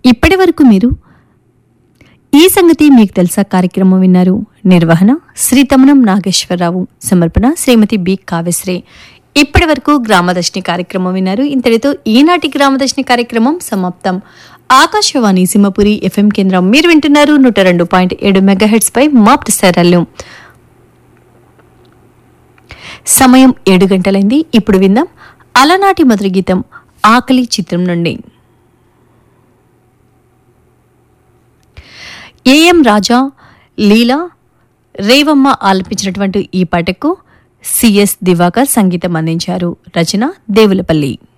ఇప్పటి వరకు మీరు ఈ సంగతి మీకు తెలుసా కార్యక్రమం విన్నారు నిర్వహణ శ్రీ తమనం నాగేశ్వరరావు సమర్పణ శ్రీమతి బి కావ్యశ్రీ ఇప్పటి వరకు గ్రామదర్శిని కార్యక్రమం విన్నారు ఇంతటితో ఈనాటి గ్రామదర్శిని కార్యక్రమం సమాప్తం ఆకాశవాణి సింహపురి ఎఫ్ఎం కేంద్రం మీరు వింటున్నారు నూట రెండు పాయింట్ ఏడు మెగాహెట్స్ పై మా ప్రసారాలు సమయం ఏడు గంటలైంది ఇప్పుడు విందాం అలనాటి మధుర గీతం ఆకలి చిత్రం నుండి ఏఎం రాజా లీలా రేవమ్మ ఆలపించినటువంటి ఈ పాటకు సిఎస్ దివాకర్ సంగీతం అందించారు రచన దేవులపల్లి